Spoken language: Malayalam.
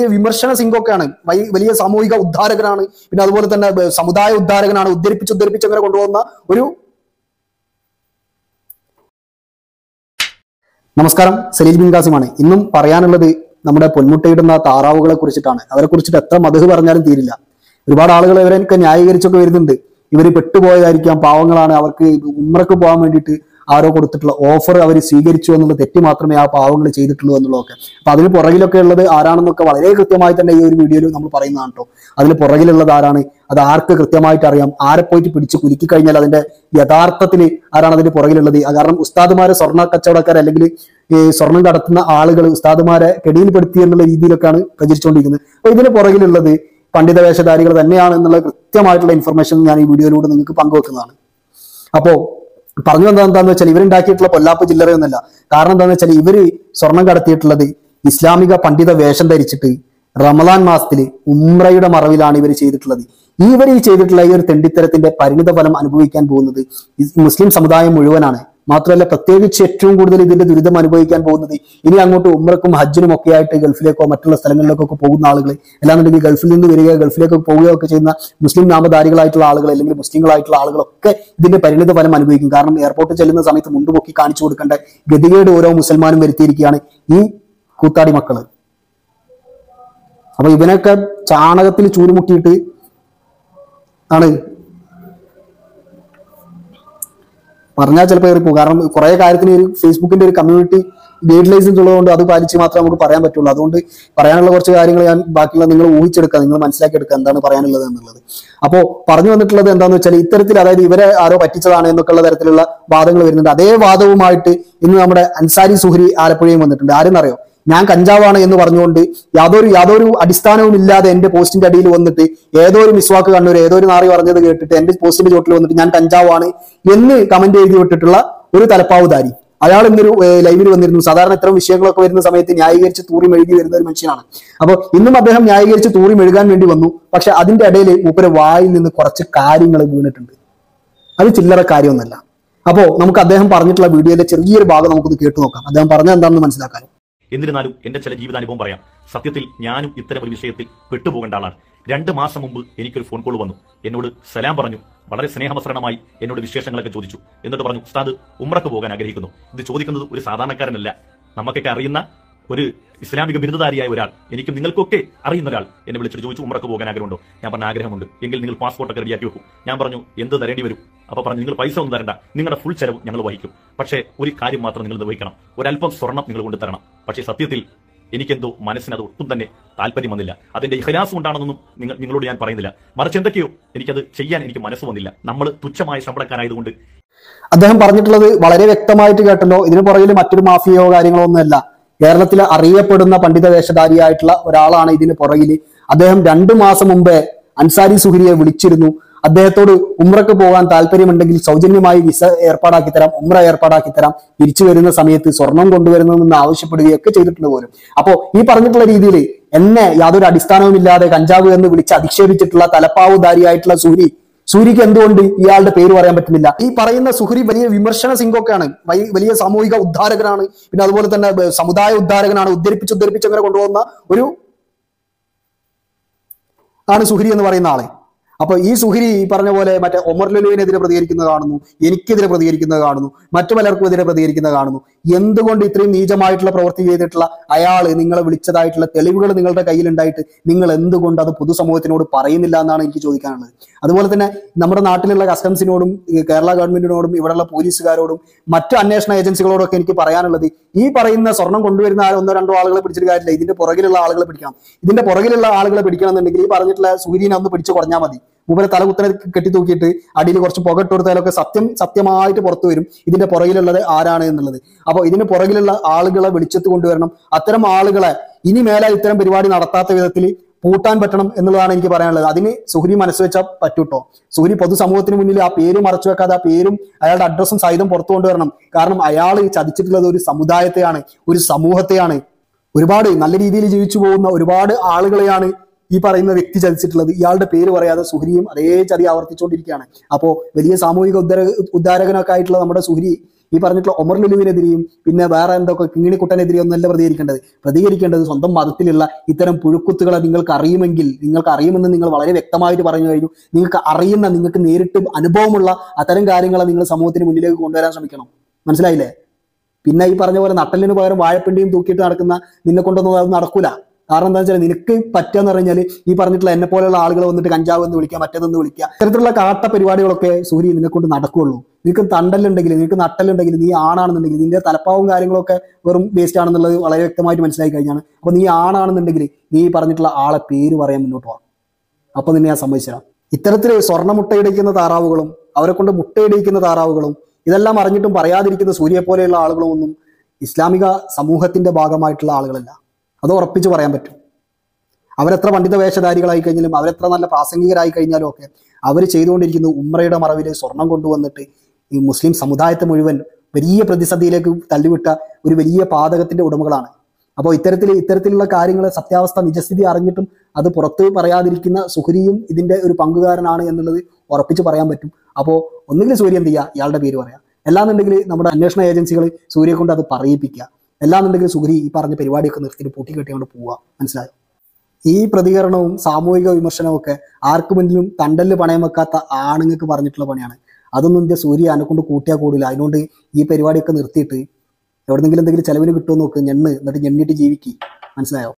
വിമർശന സിംഗൊക്കെയാണ് വൈ- വലിയ സാമൂഹിക ഉദ്ധാരകനാണ് പിന്നെ അതുപോലെ തന്നെ ബ- സമുദായ ഉദ്ധാരകനാണ് ഉദ്ധരിപ്പിച്ച് ഉദ്ധരിപ്പിച്ച് അങ്ങനെ കൊണ്ടുപോകുന്ന ഒരു നമസ്കാരം സലീൽ ബിൻ കാസിമാണ് ഇന്നും പറയാനുള്ളത് നമ്മുടെ പൊന്മുട്ടയിടുന്ന താറാവുകളെ കുറിച്ചിട്ടാണ് അവരെ കുറിച്ചിട്ട് എത്ര മധു പറഞ്ഞാലും തീരില്ല ഒരുപാട് ആളുകൾ ഇവരൊക്കെ ന്യായീകരിച്ചൊക്കെ വരുന്നുണ്ട് ഇവര് പെട്ടുപോയതായിരിക്കാം പാവങ്ങളാണ് അവർക്ക് ഉമ്രക്ക് പോകാൻ വേണ്ടിയിട്ട് ആരോ കൊടുത്തിട്ടുള്ള ഓഫർ അവർ സ്വീകരിച്ചു എന്നുള്ള തെറ്റ് മാത്രമേ ആ പാവങ്ങൾ ചെയ്തിട്ടുള്ളൂ എന്നുള്ളതൊക്കെ അപ്പൊ അതിന് പുറകിലൊക്കെ ഉള്ളത് ആരാണെന്നൊക്കെ വളരെ കൃത്യമായി തന്നെ ഈ ഒരു വീഡിയോയിൽ നമ്മൾ പറയുന്നതാണ് കേട്ടോ അതിന് പുറകിലുള്ളത് ആരാണ് അത് ആർക്ക് കൃത്യമായിട്ട് അറിയാം ആരെ പോയിട്ട് പിടിച്ച് കുലുക്കി കഴിഞ്ഞാൽ അതിന്റെ യഥാർത്ഥത്തിൽ ആരാണ് അതിന്റെ പുറകിലുള്ളത് ആ കാരണം ഉസ്താദുമാരെ സ്വർണ്ണ കച്ചവടക്കാർ അല്ലെങ്കിൽ ഈ സ്വർണം കടത്തുന്ന ആളുകൾ ഉസ്താദുമാരെ കെടിയിൽപ്പെടുത്തി എന്നുള്ള രീതിയിലൊക്കെയാണ് പ്രചരിച്ചുകൊണ്ടിരിക്കുന്നത് അപ്പൊ ഇതിന് പുറകിലുള്ളത് പണ്ഡിത വേഷധാരികൾ തന്നെയാണ് എന്നുള്ള കൃത്യമായിട്ടുള്ള ഇൻഫർമേഷൻ ഞാൻ ഈ വീഡിയോയിലൂടെ നിങ്ങൾക്ക് പങ്കുവെക്കുന്നതാണ് അപ്പോ പറഞ്ഞു വന്നത് എന്താണെന്ന് വെച്ചാൽ ഇവരുണ്ടാക്കിയിട്ടുള്ള പൊല്ലാപ്പ് ചില്ലറയൊന്നുമല്ല കാരണം എന്താണെന്ന് വെച്ചാൽ ഇവര് സ്വർണം കടത്തിയിട്ടുള്ളത് ഇസ്ലാമിക പണ്ഡിത വേഷം ധരിച്ചിട്ട് റമദാൻ മാസത്തിൽ ഉംറയുടെ മറവിലാണ് ഇവർ ചെയ്തിട്ടുള്ളത് ഈ ഇവർ ഈ ചെയ്തിട്ടുള്ള ഈ ഒരു തെണ്ടിത്തരത്തിന്റെ പരിണിത ഫലം അനുഭവിക്കാൻ പോകുന്നത് ഈ മുസ്ലിം സമുദായം മുഴുവനാണ് മാത്രമല്ല പ്രത്യേകിച്ച് ഏറ്റവും കൂടുതൽ ഇതിന്റെ ദുരിതം അനുഭവിക്കാൻ പോകുന്നത് ഇനി അങ്ങോട്ട് ഉമ്രക്കും ഹജ്ജിനും ഒക്കെ ആയിട്ട് ഗൾഫിലേക്കോ മറ്റുള്ള സ്ഥലങ്ങളിലേക്കൊക്കെ പോകുന്ന ആളുകൾ അല്ലാന്നുണ്ടെങ്കിൽ ഗൾഫിൽ നിന്ന് വരിക ഗൾഫിലേക്ക് പോവുകയോ ഒക്കെ ചെയ്യുന്ന മുസ്ലിം നാമധാരികളായിട്ടുള്ള ആളുകൾ അല്ലെങ്കിൽ മുസ്ലിങ്ങളായിട്ടുള്ള ആളുകളൊക്കെ ഇതിന്റെ പരിണിത ഫലം അനുഭവിക്കും കാരണം എയർപോർട്ടിൽ ചെല്ലുന്ന സമയത്ത് മുണ്ടുപൊക്കി കാണിച്ചു കൊടുക്കേണ്ട ഗതികേട് ഓരോ മുസൽമാനും വരുത്തിയിരിക്കുകയാണ് ഈ കൂത്താടി മക്കള് അപ്പൊ ഇവനൊക്കെ ചാണകത്തിൽ ചൂരുമുട്ടിയിട്ട് ആണ് പറഞ്ഞാൽ ചിലപ്പോൾ ഏറിപ്പോകും കാരണം കുറെ കാര്യത്തിന് ഒരു ഫേസ്ബുക്കിന്റെ ഒരു കമ്മ്യൂണിറ്റി ഗൈഡ് ലൈൻസ് ഉള്ളതുകൊണ്ട് അത് പാലിച്ച് മാത്രമേ നമുക്ക് പറയാൻ പറ്റുള്ളൂ അതുകൊണ്ട് പറയാനുള്ള കുറച്ച് കാര്യങ്ങൾ ഞാൻ ബാക്കിയുള്ള നിങ്ങൾ ഊഹിച്ചെടുക്കുക നിങ്ങൾ മനസ്സിലാക്കിയെടുക്കുക എന്താണ് പറയാനുള്ളത് എന്നുള്ളത് അപ്പോൾ പറഞ്ഞു വന്നിട്ടുള്ളത് എന്താണെന്ന് വെച്ചാൽ ഇത്തരത്തിൽ അതായത് ഇവരെ ആരോ പറ്റിച്ചതാണ് എന്നൊക്കെയുള്ള തരത്തിലുള്ള വാദങ്ങൾ വരുന്നുണ്ട് അതേ വാദവുമായിട്ട് ഇന്ന് നമ്മുടെ അൻസാരി സുഹരി ആലപ്പുഴയും വന്നിട്ടുണ്ട് ആരെന്നറിയോ ഞാൻ കഞ്ചാവാണ് എന്ന് പറഞ്ഞുകൊണ്ട് യാതൊരു യാതൊരു അടിസ്ഥാനവും ഇല്ലാതെ എന്റെ പോസ്റ്റിന്റെ അടിയിൽ വന്നിട്ട് ഏതോ ഒരു മിസ്വാക്ക് കണ്ണൂർ ഏതോ ഒരു നാറി പറഞ്ഞത് കേട്ടിട്ട് എന്റെ പോസ്റ്റിന്റെ ചോട്ടിൽ വന്നിട്ട് ഞാൻ കഞ്ചാവാണ് എന്ന് കമന്റ് എഴുതി വിട്ടിട്ടുള്ള ഒരു തലപ്പാവുധാരി അയാൾ ഇന്നൊരു ലൈവിൽ വന്നിരുന്നു സാധാരണ ഇത്തരം വിഷയങ്ങളൊക്കെ വരുന്ന സമയത്ത് ന്യായീകരിച്ച് തൂറി മെഴുകി വരുന്ന ഒരു മനുഷ്യനാണ് അപ്പോൾ ഇന്നും അദ്ദേഹം ന്യായീകരിച്ച് തൂറി മെഴുകാൻ വേണ്ടി വന്നു പക്ഷെ അതിന്റെ ഇടയിൽ മൂപ്പര് വായിൽ നിന്ന് കുറച്ച് കാര്യങ്ങൾ വീണിട്ടുണ്ട് അത് ചില്ലറ കാര്യമൊന്നുമല്ല അപ്പോ നമുക്ക് അദ്ദേഹം പറഞ്ഞിട്ടുള്ള വീഡിയോയിലെ ചെറിയൊരു ഭാഗം നമുക്കൊന്ന് കേട്ടു നോക്കാം അദ്ദേഹം പറഞ്ഞത് എന്താണെന്ന് മനസ്സിലാക്കാനും എന്നിരുന്നാലും എന്റെ ചില ജീവിതാനുഭവം പറയാം സത്യത്തിൽ ഞാനും ഇത്തരം ഒരു വിഷയത്തിൽ പെട്ടുപോകേണ്ട ആളാണ് രണ്ട് മാസം മുമ്പ് എനിക്കൊരു ഫോൺ കോൾ വന്നു എന്നോട് സലാം പറഞ്ഞു വളരെ സ്നേഹമസരണമായി എന്നോട് വിശേഷങ്ങളൊക്കെ ചോദിച്ചു എന്നിട്ട് പറഞ്ഞു ഉസ്താദ് ഉമ്രക്ക് പോകാൻ ആഗ്രഹിക്കുന്നു ഇത് ചോദിക്കുന്നത് ഒരു സാധാരണക്കാരനല്ല നമുക്കൊക്കെ അറിയുന്ന ഒരു ഇസ്ലാമിക ബിരുദധാരിയായ ഒരാൾ എനിക്കും നിങ്ങൾക്കൊക്കെ അറിയുന്ന ഒരാൾ എന്നെ വിളിച്ചിട്ട് ചോദിച്ചു ഉമ്രക്ക് പോകാൻ ആഗ്രഹമുണ്ടോ ഞാൻ പറഞ്ഞ ആഗ്രഹമുണ്ട് എങ്കിൽ നിങ്ങൾ പാസ്പോർട്ടൊക്കെ റെഡിയാക്കി വെക്കും ഞാൻ പറഞ്ഞു എന്ത് തരേണ്ടി വരും അപ്പൊ പറഞ്ഞു നിങ്ങൾ പൈസ ഒന്നും തരണ്ട നിങ്ങളുടെ ഫുൾ ചെലവ് ഞങ്ങൾ വഹിക്കും പക്ഷേ ഒരു കാര്യം മാത്രം നിങ്ങൾ നിർവഹിക്കണം ഒരല്പം സ്വർണം നിങ്ങൾ കൊണ്ട് തരണം പക്ഷേ സത്യത്തിൽ എനിക്കെന്തോ മനസ്സിന് അത് ഒട്ടും തന്നെ താല്പര്യം വന്നില്ല അതിന്റെ ഇഹലാസ് കൊണ്ടാണെന്നൊന്നും നിങ്ങൾ നിങ്ങളോട് ഞാൻ പറയുന്നില്ല മറിച്ച് എന്തൊക്കെയോ എനിക്കത് ചെയ്യാൻ എനിക്ക് മനസ്സ് വന്നില്ല നമ്മൾ തുച്ഛമായ ശമ്പളക്കാരായതുകൊണ്ട് അദ്ദേഹം പറഞ്ഞിട്ടുള്ളത് വളരെ വ്യക്തമായിട്ട് കേട്ടല്ലോ ഇതിന് പുറകിൽ മറ്റൊരു മാഫിയോ കാര്യങ്ങളോ ഒന്നുമല്ല കേരളത്തിലെ അറിയപ്പെടുന്ന പണ്ഡിത വേഷധാരിയായിട്ടുള്ള ഒരാളാണ് ഇതിന് പുറകിൽ അദ്ദേഹം രണ്ടു മാസം മുമ്പേ അൻസാരി സുഹരിയെ വിളിച്ചിരുന്നു അദ്ദേഹത്തോട് ഉമ്രക്ക് പോകാൻ താല്പര്യമുണ്ടെങ്കിൽ സൗജന്യമായി വിസ ഏർപ്പാടാക്കി തരാം ഉമ്ര ഏർപ്പാടാക്കി തരാം തിരിച്ചു വരുന്ന സമയത്ത് സ്വർണം കൊണ്ടുവരുന്നതെന്ന് ആവശ്യപ്പെടുകയൊക്കെ ചെയ്തിട്ടുണ്ട് പോലും അപ്പോ ഈ പറഞ്ഞിട്ടുള്ള രീതിയിൽ എന്നെ യാതൊരു അടിസ്ഥാനവുമില്ലാതെ കഞ്ചാവ് എന്ന് വിളിച്ച് അധിക്ഷേപിച്ചിട്ടുള്ള തലപ്പാവുധാരിയായിട്ടുള്ള സൂരി സൂര്യക്ക് എന്തുകൊണ്ട് ഇയാളുടെ പേര് പറയാൻ പറ്റുന്നില്ല ഈ പറയുന്ന സുഹരി വലിയ വിമർശന സിംഗൊക്കെയാണ് വൈ- വലിയ സാമൂഹിക ഉദ്ധാരകനാണ് പിന്നെ അതുപോലെ തന്നെ ബ- സമുദായ ഉദ്ധാരകനാണ് ഉദ്ധരിപ്പിച്ച് ഉദ്ധരിപ്പിച്ച് അങ്ങനെ കൊണ്ടുപോകുന്ന ഒരു ആണ് സുഹരി എന്ന് പറയുന്ന ആളെ അപ്പൊ ഈ സുഹരി ഈ പറഞ്ഞ പോലെ മറ്റേ ഒമർ ലുലുവിനെതിരെ പ്രതികരിക്കുന്നത് കാണുന്നു എനിക്കെതിരെ പ്രതികരിക്കുന്നത് കാണുന്നു മറ്റു പലർക്കും എതിരെ പ്രതികരിക്കുന്നത് കാണുന്നു എന്തുകൊണ്ട് ഇത്രയും നീചമായിട്ടുള്ള പ്രവൃത്തി ചെയ്തിട്ടുള്ള അയാള് നിങ്ങളെ വിളിച്ചതായിട്ടുള്ള തെളിവുകൾ നിങ്ങളുടെ കയ്യിലുണ്ടായിട്ട് നിങ്ങൾ എന്തുകൊണ്ട് അത് പൊതുസമൂഹത്തിനോട് പറയുന്നില്ല എന്നാണ് എനിക്ക് ചോദിക്കാനുള്ളത് അതുപോലെ തന്നെ നമ്മുടെ നാട്ടിലുള്ള കസ്റ്റംസിനോടും ഈ കേരള ഗവൺമെന്റിനോടും ഇവിടെയുള്ള പോലീസുകാരോടും മറ്റു അന്വേഷണ ഏജൻസികളോടും ഒക്കെ എനിക്ക് പറയാനുള്ളത് ഈ പറയുന്ന സ്വർണം കൊണ്ടുവരുന്ന ആ ഒന്നോ രണ്ടോ ആളുകളെ പിടിച്ചിട്ട് കാര്യമില്ല ഇതിന്റെ പുറകിലുള്ള ആളുകളെ പിടിക്കണം ഇതിന്റെ പുറകിലുള്ള ആളുകളെ പിടിക്കണം എന്നുണ്ടെങ്കിൽ ഈ പറഞ്ഞിട്ടുള്ള സൂര്യനെ ഒന്ന് പിടിച്ചു കുറഞ്ഞാൽ മതി മൂപ്പരെ തല കുത്തനെ കെട്ടി തൂക്കിയിട്ട് അടിയിൽ കുറച്ച് പുക ഇട്ട് കൊടുത്താലൊക്കെ സത്യം സത്യമായിട്ട് പുറത്തു വരും ഇതിന്റെ പുറകിലുള്ളത് ആരാണ് എന്നുള്ളത് അപ്പോൾ ഇതിന് പുറകിലുള്ള ആളുകളെ വെളിച്ചത്ത് കൊണ്ടുവരണം അത്തരം ആളുകളെ ഇനി മേലെ ഇത്തരം പരിപാടി നടത്താത്ത വിധത്തിൽ പൂട്ടാൻ പറ്റണം എന്നുള്ളതാണ് എനിക്ക് പറയാനുള്ളത് അതിന് സുഹരി മനസ്സ് വെച്ചാൽ പറ്റൂട്ടോ സുഹരി പൊതുസമൂഹത്തിന് മുന്നിൽ ആ പേര് മറച്ചു വെക്കാതെ ആ പേരും അയാളുടെ അഡ്രസ്സും സഹിതം പുറത്തു കൊണ്ടുവരണം കാരണം അയാൾ ചതിച്ചിട്ടുള്ളത് ഒരു സമുദായത്തെയാണ് ഒരു സമൂഹത്തെയാണ് ഒരുപാട് നല്ല രീതിയിൽ ജീവിച്ചു പോകുന്ന ഒരുപാട് ആളുകളെയാണ് ഈ പറയുന്ന വ്യക്തി ചതിച്ചിട്ടുള്ളത് ഇയാളുടെ പേര് പറയാതെ സുഹരിയും അതേ ചതി ആവർത്തിച്ചുകൊണ്ടിരിക്കുകയാണ് അപ്പോൾ വലിയ സാമൂഹിക ഉദ്ധാര ഉദ്ധാരകനൊക്കെ ആയിട്ടുള്ള നമ്മുടെ സുഹരി ഈ പറഞ്ഞിട്ടുള്ള ഒമർ ലുലുവിനെതിരെയും പിന്നെ വേറെ എന്തൊക്കെ കിങ്ങിണിക്കുട്ടനെതിരെയും ഒന്നല്ല പ്രതികരിക്കേണ്ടത് പ്രതികരിക്കേണ്ടത് സ്വന്തം മതത്തിലുള്ള ഇത്തരം പുഴുക്കുത്തുകളെ നിങ്ങൾക്ക് അറിയുമെങ്കിൽ നിങ്ങൾക്ക് അറിയുമെന്ന് നിങ്ങൾ വളരെ വ്യക്തമായിട്ട് പറഞ്ഞു കഴിഞ്ഞു നിങ്ങൾക്ക് അറിയുന്ന നിങ്ങൾക്ക് നേരിട്ട് അനുഭവമുള്ള അത്തരം കാര്യങ്ങളെ നിങ്ങൾ സമൂഹത്തിന് മുന്നിലേക്ക് കൊണ്ടുവരാൻ ശ്രമിക്കണം മനസ്സിലായില്ലേ പിന്നെ ഈ പറഞ്ഞ പോലെ നട്ടലിന് പകരം വാഴപ്പിണ്ടിയും തൂക്കിയിട്ട് നടക്കുന്ന നിന്നെ കൊണ്ടൊന്നും അത് നടക്കൂല കാരണം എന്താ വെച്ചാൽ നിനക്ക് പറ്റുകയെന്ന് പറഞ്ഞാൽ ഈ പറഞ്ഞിട്ടുള്ള എന്നെ പോലെയുള്ള ആളുകൾ വന്നിട്ട് കഞ്ചാവ് എന്ന് വിളിക്കുക മറ്റേതെന്ന് വിളിക്കുക ഇത്തരത്തിലുള്ള കാട്ട പരിപാടികളൊക്കെ സൂര്യ നിന്നെ കൊണ്ട് നടക്കുകയുള്ളൂ നിനക്ക് തണ്ടലുണ്ടെങ്കിൽ നിനക്ക് നട്ടലുണ്ടെങ്കിൽ നീ ആണാണെന്നുണ്ടെങ്കിൽ നിന്റെ തലപ്പാവും കാര്യങ്ങളൊക്കെ വെറും വേസ്റ്റ് ആണെന്നുള്ളത് വളരെ വ്യക്തമായിട്ട് മനസ്സിലായി കഴിഞ്ഞാണ് അപ്പൊ നീ ആണാണെന്നുണ്ടെങ്കിൽ നീ ഈ പറഞ്ഞിട്ടുള്ള ആളെ പേര് പറയാൻ മുന്നോട്ട് പോവാം അപ്പൊ നിന്നെ ഞാൻ സമ്മതിച്ചതാണ് ഇത്തരത്തിൽ സ്വർണ്ണ മുട്ടയിടിക്കുന്ന താറാവുകളും അവരെ കൊണ്ട് മുട്ടയിടിക്കുന്ന താറാവുകളും ഇതെല്ലാം അറിഞ്ഞിട്ടും പറയാതിരിക്കുന്ന സൂര്യയെ പോലെയുള്ള ആളുകളും ഒന്നും ഇസ്ലാമിക സമൂഹത്തിന്റെ ഭാഗമായിട്ടുള്ള ആളുകളല്ല അത് ഉറപ്പിച്ച് പറയാൻ പറ്റും അവരെത്ര പണ്ഡിത വേഷധാരികളായി കഴിഞ്ഞാലും അവരെത്ര നല്ല പ്രാസംഗികരായി കഴിഞ്ഞാലും ഒക്കെ അവർ ചെയ്തുകൊണ്ടിരിക്കുന്നത് ഉമ്രയുടെ മറവിൽ സ്വർണം കൊണ്ടുവന്നിട്ട് ഈ മുസ്ലിം സമുദായത്തെ മുഴുവൻ വലിയ പ്രതിസന്ധിയിലേക്ക് തള്ളിവിട്ട ഒരു വലിയ പാതകത്തിന്റെ ഉടമകളാണ് അപ്പോൾ ഇത്തരത്തിൽ ഇത്തരത്തിലുള്ള കാര്യങ്ങൾ സത്യാവസ്ഥ നിജസ്ഥിതി അറിഞ്ഞിട്ടും അത് പുറത്ത് പറയാതിരിക്കുന്ന സുഹരിയും ഇതിന്റെ ഒരു പങ്കുകാരനാണ് എന്നുള്ളത് ഉറപ്പിച്ച് പറയാൻ പറ്റും അപ്പോൾ ഒന്നുകിൽ സൂര്യ എന്ത് ചെയ്യുക ഇയാളുടെ പേര് പറയാം അല്ലാന്നുണ്ടെങ്കിൽ നമ്മുടെ അന്വേഷണ ഏജൻസികൾ സൂര്യയെ കൊണ്ട് അത് പറയിപ്പിക്കുക അല്ലാന്നുണ്ടെങ്കിൽ സുഹരി ഈ പറഞ്ഞ പരിപാടിയൊക്കെ നിർത്തിയിട്ട് പൂട്ടിക്കെട്ടിക്കൊണ്ട് പോവുക മനസ്സിലായോ ഈ പ്രതികരണവും സാമൂഹിക വിമർശനവും ഒക്കെ ആർക്ക് മുന്നിലും തണ്ടല് പണയം വെക്കാത്ത ആണുങ്ങൾക്ക് പറഞ്ഞിട്ടുള്ള പണിയാണ് അതൊന്നും ഇന്ത്യ സൂര്യ എന്നെ കൊണ്ട് കൂട്ടിയാൽ കൂടില്ല അതിനോണ്ട് ഈ പരിപാടിയൊക്കെ നിർത്തിയിട്ട് എവിടെന്നെങ്കിലും എന്തെങ്കിലും ചെലവിന് കിട്ടുമോ നോക്ക് ഞെണ്ണ് എന്നിട്ട് ഞെണ്ണിട്ട് ജീവിക്കി മനസ്സിലായോ